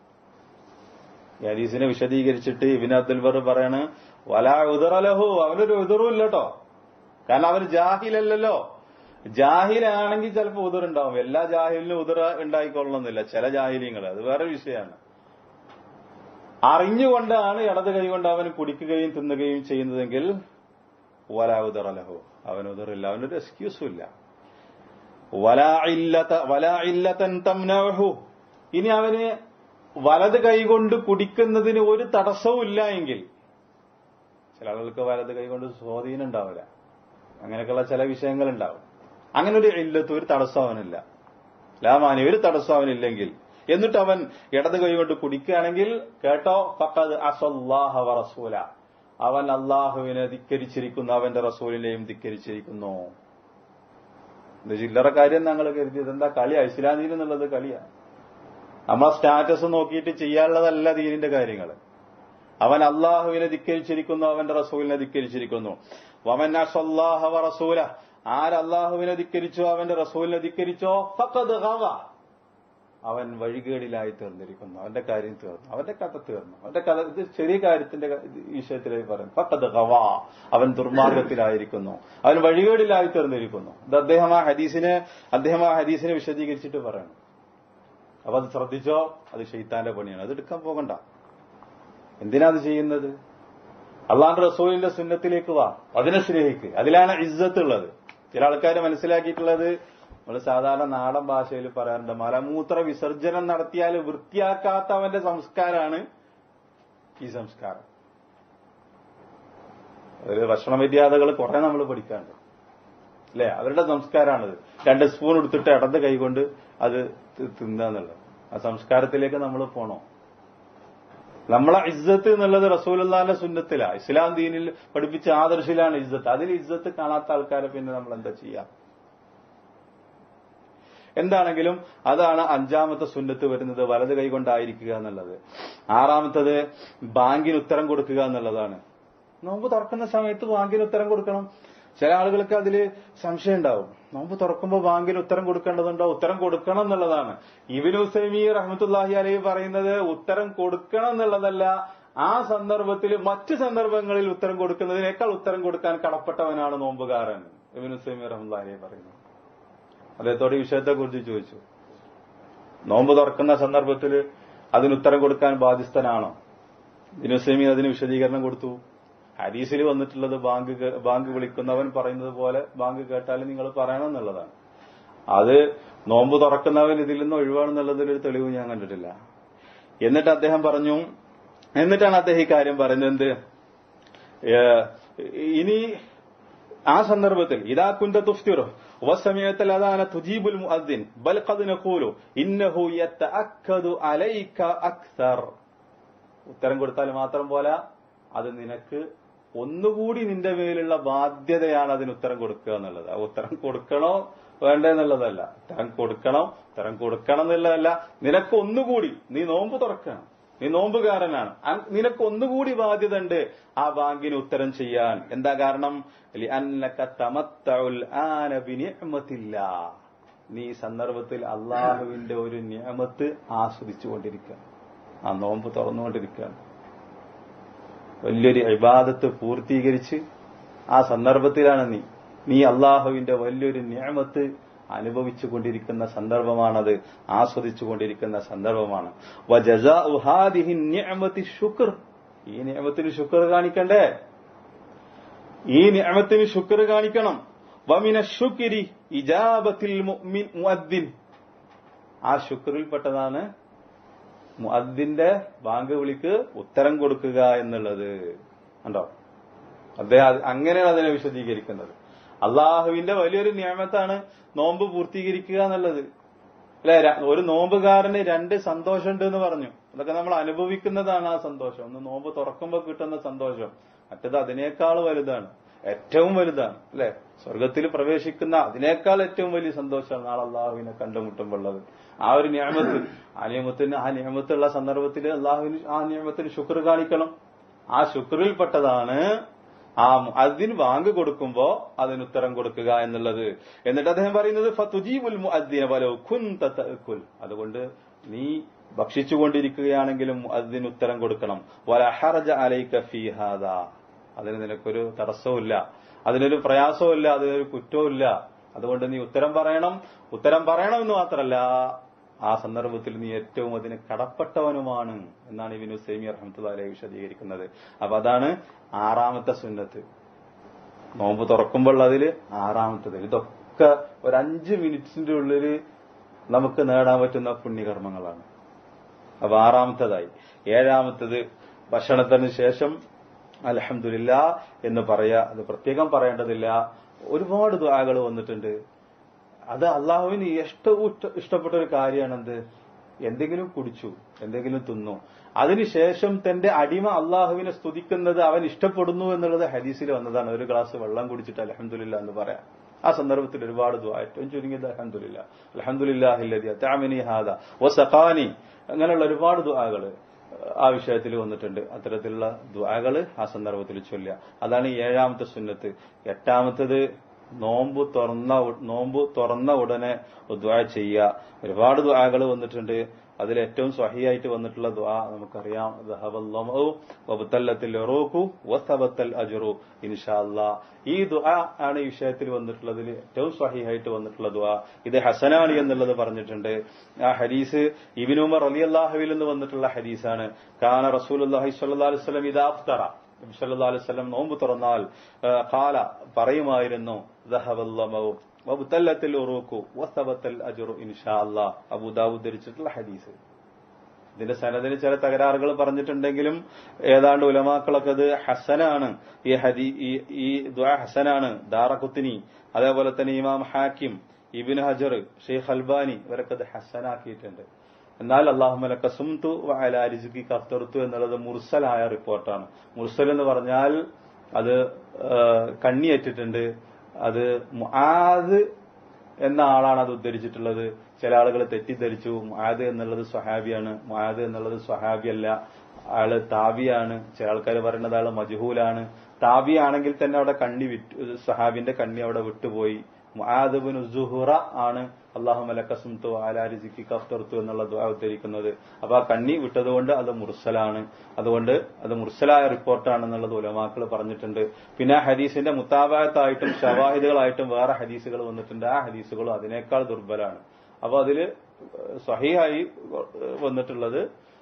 ഈ ഹദീസിനെ വിശദീകരിച്ചിട്ട് ഇബിൻ അബ്ദുൽ ബർ പറയാണ് വല ഉദറലഹു അവനൊരു ഉദറും ഇല്ല കേട്ടോ കാരണം അവന് ജാഹിലല്ലല്ലോ ജാഹിലാണെങ്കിൽ ചിലപ്പോൾ ഉദറുണ്ടാവും എല്ലാ ജാഹിലിനും ഉദറ ഉണ്ടായിക്കൊള്ളണമെന്നില്ല ചില ജാഹിലിങ്ങൾ അത് വേറെ വിഷയമാണ് അറിഞ്ഞുകൊണ്ടാണ് ഇടത് കൈ കൊണ്ട് അവൻ കുടിക്കുകയും തിന്നുകയും ചെയ്യുന്നതെങ്കിൽ വലാ ഉദറലഹു അവൻ ഉദറില്ല അവനൊരു എക്സ്ക്യൂസും ഇല്ല വലാ ഇല്ലത- വലാ ഇല്ലതൻ തംനഅഹു. ഇനി അവന് വലത് കൈകൊണ്ട് കുടിക്കുന്നതിന് ഒരു തടസ്സവും ഇല്ല എങ്കിൽ ചില ആളുകൾക്ക് വലത് കൈകൊണ്ട് സ്വാധീനം ഉണ്ടാവില്ല അങ്ങനെയൊക്കെയുള്ള ചില വിഷയങ്ങൾ ഉണ്ടാവും അങ്ങനെ ഒരു ഇല്ലത്ത് ഒരു തടസ്സം അവനില്ല ലാമാനി ഒരു തടസ്സം അവനില്ലെങ്കിൽ എന്നിട്ട് അവൻ ഇടത് കൈ കൊണ്ട് കുടിക്കുകയാണെങ്കിൽ കേട്ടോ ഫഖദ് അസല്ലാഹ വ റസൂല അവൻ അള്ളാഹുവിനെ ധിക്കരിച്ചിരിക്കുന്നു അവന്റെ റസൂലിനെയും ധിക്കരിച്ചിരിക്കുന്നു ഇത് ചില്ലറ കാര്യം ഞങ്ങൾ കരുതിയത് എന്താ കളിയാ ഇസ്ലാം ദീൻ എന്നുള്ളത് കളിയാണ് നമ്മളെ സ്റ്റാറ്റസ് നോക്കിയിട്ട് ചെയ്യാനുള്ളതല്ല ദീനിന്റെ കാര്യങ്ങൾ അവൻ അള്ളാഹുവിനെ ധിക്കരിച്ചിരിക്കുന്നു അവന്റെ റസൂലിനെ ധിക്കരിച്ചിരിക്കുന്നു വമൻ അസല്ലാഹ വ റസൂല ആര് അള്ളാഹുവിനെ ധിക്കരിച്ചോ അവന്റെ റസൂലിനെ ധിക്കരിച്ചോ ഫഖദ് ഗവ അവൻ വഴികേടിലായി തീർന്നിരിക്കുന്നു അവന്റെ കാര്യം തീർന്നു അവന്റെ കഥ തീർന്നു അവന്റെ കഥ ഇത് ചെറിയ കാര്യത്തിന്റെ ക- ഇത് ഈ വിഷയത്തിലേക്ക് പറയും ഫഖദ് ഗവ അവൻ ദുർമാർഗത്തിലായിരിക്കുന്നു അവൻ വഴികേടിലായി തീർന്നിരിക്കുന്നു ഇത് അദ്ദേഹം ആ ഹദീസിനെ അദ്ദേഹം ആ ഹദീസിനെ വിശദീകരിച്ചിട്ട് പറയണം അപ്പൊ അത് ശ്രദ്ധിച്ചോ അത് ഷെയ്ത്താന്റെ പണിയാണ് അത് എടുക്കാൻ പോകണ്ട എന്തിനാ അത് ചെയ്യുന്നത് അള്ളാന്റെ റസൂലിന്റെ സുന്നത്തിലേക്ക് വാ അതിനെ സ്നേഹിക്ക് അതിലാണ് ഇജ്ജത്ത് ഉള്ളത് ചില ആൾക്കാർ മനസ്സിലാക്കിയിട്ടുള്ളത് നമ്മൾ സാധാരണ നാടൻ ഭാഷയിൽ പറയാറുണ്ട് മലമൂത്ര വിസർജനം നടത്തിയാൽ വൃത്തിയാക്കാത്തവന്റെ സംസ്കാരമാണ് ഈ സംസ്കാരം അതിൽ ഭക്ഷണ മര്യാദകൾ കുറെ നമ്മൾ പഠിക്കാനുണ്ട് അല്ലെ അവരുടെ സംസ്കാരമാണിത് രണ്ട് സ്പൂൺ എടുത്തിട്ട് ഇടത് കൈകൊണ്ട് അത് തി- തിന്നാന്നുള്ളത് ആ സംസ്കാരത്തിലേക്ക് നമ്മൾ പോണോ നമ്മളെ ഇജ്ജത്ത് എന്നുള്ളത് റസൂലുള്ളാന്റെ സുന്നത്തിലാ ഇസ്ലാം ദീനിൽ പഠിപ്പിച്ച ആദർശിലാണ് ഇജ്ജത്ത് അതിൽ ഇജ്ജത്ത് കാണാത്ത ആൾക്കാരെ പിന്നെ നമ്മൾ എന്താ ചെയ്യാം എന്താണെങ്കിലും അതാണ് അഞ്ചാമത്തെ സുന്നത്ത് വരുന്നത് വലത് കൈകൊണ്ടായിരിക്കുക എന്നുള്ളത് ആറാമത്തത് ബാങ്കിന് ഉത്തരം കൊടുക്കുക എന്നുള്ളതാണ് നോമ്പ് തുറക്കുന്ന സമയത്ത് ബാങ്കിന് ഉത്തരം കൊടുക്കണം ചില ആളുകൾക്ക് അതിൽ സംശയം ഉണ്ടാവും നോമ്പ് തുറക്കുമ്പോൾ ബാങ്കിന് ഉത്തരം കൊടുക്കേണ്ടതുണ്ടോ ഉത്തരം കൊടുക്കണം എന്നുള്ളതാണ് ഇബിനു സൈമി റഹ്മത്തുല്ലാഹി അലൈഹി പറയുന്നത് ഉത്തരം കൊടുക്കണം എന്നുള്ളതല്ല ആ സന്ദർഭത്തിൽ മറ്റ് സന്ദർഭങ്ങളിൽ ഉത്തരം കൊടുക്കുന്നതിനേക്കാൾ ഉത്തരം കൊടുക്കാൻ കടപ്പെട്ടവനാണ് നോമ്പുകാരൻ ഇബിനു സൈമി റഹ്മുല്ലാഹി അലൈഹി പറയുന്നത് അദ്ദേഹത്തോട് ഈ വിഷയത്തെ കുറിച്ച് ചോദിച്ചു നോമ്പ് തുറക്കുന്ന സന്ദർഭത്തിൽ അതിന് ഉത്തരം കൊടുക്കാൻ ബാധ്യസ്ഥനാണോ ദിനുസേമി അതിന് വിശദീകരണം കൊടുത്തു ഹരീസിൽ വന്നിട്ടുള്ളത് ബാങ്ക് കേ- ബാങ്ക് വിളിക്കുന്നവൻ പറയുന്നത് പോലെ ബാങ്ക് കേട്ടാൽ നിങ്ങൾ പറയണം എന്നുള്ളതാണ് അത് നോമ്പ് തുറക്കുന്നവൻ ഇതിൽ നിന്ന് ഒഴിവാണെന്നുള്ളതിലൊരു തെളിവ് ഞാൻ കണ്ടിട്ടില്ല എന്നിട്ട് അദ്ദേഹം പറഞ്ഞു എന്നിട്ടാണ് അദ്ദേഹം ഈ കാര്യം പറയുന്നത് എന്ത് ഏ, ഇനി ആ സന്ദർഭത്തിൽ ഇതാ കുന്ത തുഫ്തിറോ وسمعت الأذان تجيب المؤذن بل قد نقول إنه يتأكد عليك أكثر ഉത്തരം കൊടുത്താൽ മാത്രം പോല അത് നിനക്ക് ഒന്നുകൂടി നിന്റെ മേലുള്ള ബാധ്യതയാണ് അതിന് ഉത്തരം കൊടുക്കുക എന്നുള്ളത് ആ ഉത്തരം കൊടുക്കണോ വേണ്ട എന്നുള്ളതല്ല ഉത്തരം കൊടുക്കണം ഉത്തരം കൊടുക്കണം എന്നുള്ളതല്ല നിനക്ക് ഒന്നുകൂടി നീ നോമ്പ് തുറക്കണം നീ നോമ്പുകാരനാണ് അ- നിനക്ക് ഒന്നുകൂടി ബാധ്യത ഉണ്ട് ആ ബാങ്കിന് ഉത്തരം ചെയ്യാൻ എന്താ കാരണം لأنك تمتع الآن بنعمة الله. നീ ഈ സന്ദർഭത്തിൽ അള്ളാഹുവിന്റെ ഒരു നിയമത്ത് ആസ്വദിച്ചുകൊണ്ടിരിക്കുക ആ നോമ്പ് തുറന്നുകൊണ്ടിരിക്കുകയാണ് വലിയൊരു ഇബാദത്ത് പൂർത്തീകരിച്ച് ആ സന്ദർഭത്തിലാണ് നീ നീ അള്ളാഹുവിന്റെ വലിയൊരു നിയമത്ത് അനുഭവിച്ചു കൊണ്ടിരിക്കുന്ന സന്ദർഭമാണത് ആസ്വദിച്ചു കൊണ്ടിരിക്കുന്ന സന്ദർഭമാണ് വജസാഉ ഹാദിഹി നിഅമത്തി ശുക്ർ ഈ നിയമത്തിന് ശുക്ർ കാണിക്കണ്ടേ ഈ നിയമത്തിന് ശുക്ർ കാണിക്കണം വമിന ശുക്രി ഇജാബത്തിൽ മുഅ്മിൻ മുഅദ്ദിൻ ആ ശുക്രിൽപ്പെട്ടതാണ് മുഅദ്ദിന്റെ ബാങ്ക് വിളിക്ക് ഉത്തരം കൊടുക്കുക എന്നുള്ളത് കണ്ടോ അദ്ദേഹം അത് അങ്ങനെയാണ് അതിനെ വിശദീകരിക്കുന്നത് അള്ളാഹുവിന്റെ വലിയൊരു നിയമത്താണ് നോമ്പ് പൂർത്തീകരിക്കുക എന്നുള്ളത് അല്ലെ ര- ഒരു നോമ്പുകാരന് രണ്ട് സന്തോഷമുണ്ട് എന്ന് പറഞ്ഞു അതൊക്കെ നമ്മൾ അനുഭവിക്കുന്നതാണ് ആ സന്തോഷം ഒന്ന് നോമ്പ് തുറക്കുമ്പോൾ കിട്ടുന്ന സന്തോഷം മറ്റത് അതിനേക്കാൾ വലുതാണ് ഏറ്റവും വലുതാണ് അല്ലെ സ്വർഗത്തിൽ പ്രവേശിക്കുന്ന അതിനേക്കാൾ ഏറ്റവും വലിയ സന്തോഷമാണ് നാളെ അള്ളാഹുവിനെ കണ്ടുമുട്ടുമ്പോഴുള്ളത് ആ ഒരു നിയമത്ത് ആ നിയമത്തിന് ആ നിയമത്തുള്ള സന്ദർഭത്തിൽ അള്ളാഹുവിന് ആ നിയമത്തിന് ശുക്ർ കാണിക്കണം ആ ശുക്രിൽപ്പെട്ടതാണ് ആ അതിന് വാങ്ക് കൊടുക്കുമ്പോ അതിന് ഉത്തരം കൊടുക്കുക എന്നുള്ളത് എന്നിട്ട് അദ്ദേഹം പറയുന്നത് ഫതുജീബുൽ മുഅദ്ദിന വലൗ കുൻത തഅക്കുൽ അതുകൊണ്ട് നീ ഭക്ഷിച്ചുകൊണ്ടിരിക്കുകയാണെങ്കിലും അതിന് ഉത്തരം കൊടുക്കണം വല ഹറജ അലൈക ഫീ ഹാദാ അതിന് നിനക്കൊരു തടസ്സവുമില്ല അതിനൊരു പ്രയാസവുമില്ല അതിനൊരു കുറ്റവുമില്ല അതുകൊണ്ട് നീ ഉത്തരം പറയണം ഉത്തരം പറയണമെന്ന് മാത്രമല്ല ആ സന്ദർഭത്തിൽ നീ ഏറ്റവും അതിന് കടപ്പെട്ടവനുമാണ് എന്നാണ് ഇബിനു സൈമി റഹ്മത്തുള്ളാഹി വിശദീകരിക്കുന്നത് അപ്പൊ അതാണ് ആറാമത്തെ സുന്നത്ത് നോമ്പ് തുറക്കുമ്പോൾ അതില് ആറാമത്തത് ഇതൊക്കെ ഒരു അഞ്ച് മിനിറ്റ്സിന്റെ ഉള്ളിൽ നമുക്ക് നേടാൻ പറ്റുന്ന പുണ്യകർമ്മങ്ങളാണ് അപ്പൊ ആറാമത്തതായി ഏഴാമത്തത് ഭക്ഷണത്തിന് ശേഷം അലഹമില്ല എന്ന് പറയാ അത് പ്രത്യേകം പറയേണ്ടതില്ല ഒരുപാട് ദ്വാകൾ വന്നിട്ടുണ്ട് അത് അള്ളാഹുവിന് ഏറ്റവും ഇഷ്ട- ഇഷ്ടപ്പെട്ട ഒരു കാര്യമാണ് എന്ത് എന്തെങ്കിലും കുടിച്ചു എന്തെങ്കിലും തിന്നു അതിനുശേഷം തന്റെ അടിമ അള്ളാഹുവിനെ സ്തുതിക്കുന്നത് അവൻ ഇഷ്ടപ്പെടുന്നു എന്നുള്ളത് ഹദീസിൽ വന്നതാണ് ഒരു ഗ്ലാസ് വെള്ളം കുടിച്ചിട്ട് അലഹമില്ല എന്ന് പറയാം ആ സന്ദർഭത്തിൽ ഒരുപാട് ദുആ ഏറ്റവും ചുരുങ്ങിയത് അലഹമില്ല അലഹമില്ലാഹില്ലതി അത്താമിനി ഹാദ ഓ സഖാനി അങ്ങനെയുള്ള ഒരുപാട് ദുആകള് ആ വിഷയത്തിൽ വന്നിട്ടുണ്ട് അത്തരത്തിലുള്ള ദുആകള് ആ സന്ദർഭത്തിൽ ചൊല്ലുക അതാണ് ഈ ഏഴാമത്തെ സുന്നത്ത് എട്ടാമത്തത് നോമ്പ് തുറന്ന ഉ- നോമ്പ് തുറന്ന ഉടനെ ദുആ ചെയ്യുക ഒരുപാട് ദുആകൾ വന്നിട്ടുണ്ട് അതിൽ ഏറ്റവും സ്വഹിയായിട്ട് വന്നിട്ടുള്ള ദുആ നമുക്കറിയാം ദഹബല്ലമഉ വബ്തല്ലത്തിൽ ഉറൂഖു വസബത്തൽ അജ്റു ഇൻഷാ അല്ലാ ഈ ദുആ ആണ് ഈ വിഷയത്തിൽ വന്നിട്ടുള്ളതിൽ ഏറ്റവും സ്വഹിയായിട്ട് വന്നിട്ടുള്ള ദുആ ഇത് ഹസനാണ് എന്നുള്ളത് പറഞ്ഞിട്ടുണ്ട് ആ ഹദീസ് ഇബ്നു ഉമർ റളിയല്ലാഹുവിൽ നിന്ന് വന്നിട്ടുള്ള ഹദീസാണ് കാന റസൂലുള്ളാഹി സ്വല്ലല്ലാഹു അലൈഹി വസല്ലം ഇദാ അഫ്തറ നബി സല്ലല്ലാഹു അലൈഹി വസല്ലം നോമ്പ് തുറന്നാൽ ആ, ഖാല പറയുമായിരുന്നു ദഹബല്ലമഉ വബ്തല്ലത്തിൽ ഉറൂഖു വസബത്തൽ അജ്റു ഇൻഷാ അല്ലാ അബൂ ദാവൂദ് ധരിച്ചിട്ടുള്ള ഹദീസ് ഇതിന്റെ സനദിന് ചില തകരാറുകൾ പറഞ്ഞിട്ടുണ്ടെങ്കിലും ഏതാണ്ട് ഉലമാക്കളൊക്കെ അത് ഹസനാണ് ഈ ഹദി ഈ- ഈ ദ്വാ ഹസനാണ് ദാറഖുത്തിനി അതേപോലെ തന്നെ ഇമാം ഹാക്കിം ഇബിൻ ഹജർ ഷെയ്ഖ് അൽബാനി ഇവരൊക്കെ അത് ഹസനാക്കിയിട്ടുണ്ട് എന്നാൽ അള്ളാഹുമലക്ക സുംതു അലാരിജുക്കി കഫ്തർത്തു എന്നുള്ളത് മുർസലായ റിപ്പോർട്ടാണ് മുർസൽ എന്ന് പറഞ്ഞാൽ അത് ആ, കണ്ണിയേറ്റിട്ടുണ്ട് അത് മുആദ് എന്ന ആളാണ് അത് ഉദ്ധരിച്ചിട്ടുള്ളത് ചില ആളുകൾ തെറ്റിദ്ധരിച്ചു മുആദ് എന്നുള്ളത് സ്വഹാബിയാണ് മുആദ് എന്നുള്ളത് സ്വഹാബിയല്ല ആള് താബിയാണ് ചില ആൾക്കാർ പറയുന്നത് ആള് മജ്ഹൂലാണ് താബി ആണെങ്കിൽ തന്നെ അവിടെ കണ്ണി വിറ്റു സ്വഹാബിന്റെ കണ്ണി അവിടെ വിട്ടുപോയി മുആദബിൻ സുഹുറ ആണ് അള്ളാഹു മലക്കസുംതു ആലാരിസിക്കി കഫ്തർത്തു എന്നുള്ള ദുആ ഉദ്ധരിക്കുന്നത് അപ്പൊ ആ കണ്ണി വിട്ടതുകൊണ്ട് അത് മുർസലാണ് അതുകൊണ്ട് അത് മുർസലായ റിപ്പോർട്ടാണെന്നുള്ളത് ഉലമാക്കൾ പറഞ്ഞിട്ടുണ്ട് പിന്നെ ആ ഹദീസിന്റെ മുത്താബായത്തായിട്ടും ഷവാഹിദുകളായിട്ടും വേറെ ഹദീസുകൾ വന്നിട്ടുണ്ട് ആ ഹദീസുകളും അതിനേക്കാൾ ദുർബലാണ് അപ്പൊ അതില് സ്വഹിയായി വന്നിട്ടുള്ളത്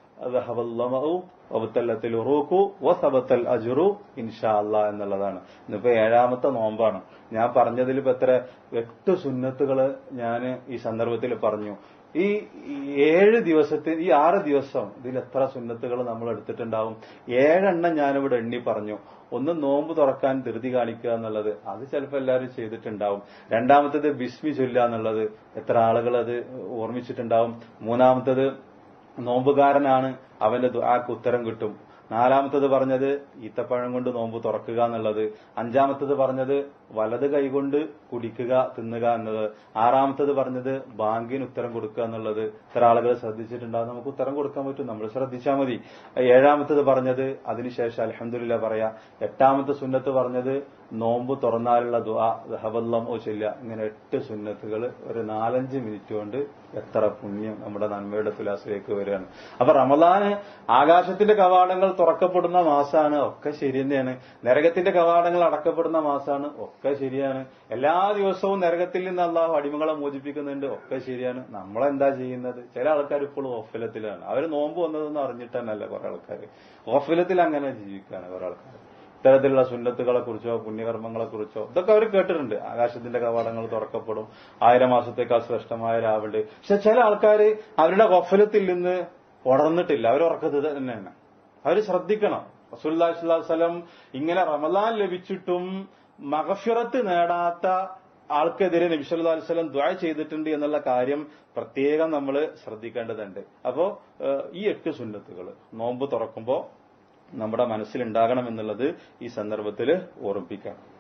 എന്നുള്ളതാണ് ഇന്നിപ്പോ ഏഴാമത്തെ നോമ്പാണ് ഞാൻ പറഞ്ഞതിൽ ഇപ്പൊ എത്ര എട്ട് സുന്നത്തുകള് ഞാൻ ഈ സന്ദർഭത്തിൽ പറഞ്ഞു ഈ ഈ ഏഴ് ദിവസത്തിൽ ഈ ആറ് ദിവസം ഇതിൽ എത്ര സുന്നത്തുകൾ നമ്മൾ എടുത്തിട്ടുണ്ടാവും ഏഴെണ്ണം ഞാനിവിടെ എണ്ണി പറഞ്ഞു ഒന്ന് നോമ്പ് തുറക്കാൻ ധൃതി കാണിക്കുക എന്നുള്ളത് അത് ചിലപ്പോൾ എല്ലാവരും ചെയ്തിട്ടുണ്ടാവും രണ്ടാമത്തത് ബിസ്മി ചൊല്ലുക എന്നുള്ളത് എത്ര ആളുകൾ അത് ഓർമ്മിച്ചിട്ടുണ്ടാവും മൂന്നാമത്തത് നോമ്പുകാരനാണ് അവന്റെ ദുആക്ക് ഉത്തരം കിട്ടും നാലാമത്തത് പറഞ്ഞത് ഈത്തപ്പഴം കൊണ്ട് നോമ്പ് തുറക്കുക എന്നുള്ളത് അഞ്ചാമത്തത് പറഞ്ഞത് വലത് കൈകൊണ്ട് കുടിക്കുക തിന്നുക എന്നത് ആറാമത്തത് പറഞ്ഞത് ബാങ്കിന് ഉത്തരം കൊടുക്കുക എന്നുള്ളത് ഇത്ര ആളുകൾ ശ്രദ്ധിച്ചിട്ടുണ്ടാകും നമുക്ക് ഉത്തരം കൊടുക്കാൻ പറ്റും നമ്മൾ ശ്രദ്ധിച്ചാൽ മതി ഏഴാമത്തത് പറഞ്ഞത് അതിനുശേഷം അലഹമില്ല പറയാ എട്ടാമത്തെ സുന്നത്ത് പറഞ്ഞത് നോമ്പ് തുറന്നാലുള്ള ദുആ ഹബല്ലം ഓ ചൊല്ലുക ഇങ്ങനെ എട്ട് സുന്നത്തുകൾ ഒരു നാലഞ്ച് മിനിറ്റ് കൊണ്ട് എത്ര പുണ്യം നമ്മുടെ നന്മയുടെ തുലാസിലേക്ക് വരികയാണ് അപ്പൊ റമദാന് ആകാശത്തിന്റെ കവാടങ്ങൾ തുറക്കപ്പെടുന്ന മാസമാണ് ഒക്കെ ശരി തന്നെയാണ് നരകത്തിന്റെ കവാടങ്ങൾ അടക്കപ്പെടുന്ന മാസമാണ് ഒക്കെ ശരിയാണ് എല്ലാ ദിവസവും നരകത്തിൽ നിന്ന് അള്ളാഹു അടിമകളെ മോചിപ്പിക്കുന്നുണ്ട് ഒക്കെ ശരിയാണ് നമ്മളെന്താ ചെയ്യുന്നത് ചില ആൾക്കാർ ഇപ്പോഴും ഓഫലത്തിലാണ് അവർ നോമ്പ് വന്നതെന്ന് അറിഞ്ഞിട്ട് തന്നെയല്ല കുറെ ആൾക്കാർ ഓഫലത്തിൽ അങ്ങനെ ജീവിക്കുകയാണ് കുറെ ആൾക്കാർ ഇത്തരത്തിലുള്ള സുന്നത്തുകളെ കുറിച്ചോ പുണ്യകർമ്മങ്ങളെ കുറിച്ചോ ഇതൊക്കെ അവർ കേട്ടിട്ടുണ്ട് ആകാശത്തിന്റെ കവാടങ്ങൾ തുറക്കപ്പെടും ആയിരം മാസത്തേക്കാൾ ശ്രേഷ്ഠമായ രാവുണ്ട് പക്ഷെ ചില ആൾക്കാർ അവരുടെ ഗഫലത്തിൽ നിന്ന് ഉണർന്നിട്ടില്ല അവർ ഉറക്കത്ത് തന്നെയാണ് അവർ ശ്രദ്ധിക്കണം റസൂല്ലാസ്ലം ഇങ്ങനെ റമദാൻ ലഭിച്ചിട്ടും മഗഫിറത്ത് നേടാത്ത ആൾക്കെതിരെ നബി സല്ലല്ലാഹു അലൈഹി വസല്ലം ദുആ ചെയ്തിട്ടുണ്ട് എന്നുള്ള കാര്യം പ്രത്യേകം നമ്മൾ ശ്രദ്ധിക്കേണ്ടതുണ്ട് അപ്പോ ഏഹ്, ഈ എട്ട് സുന്നത്തുകൾ നോമ്പ് തുറക്കുമ്പോൾ നമ്മുടെ മനസ്സിലുണ്ടാകണം എന്നുള്ളത് ഈ സന്ദർഭത്തിൽ ഓർമ്മിപ്പിക്കാം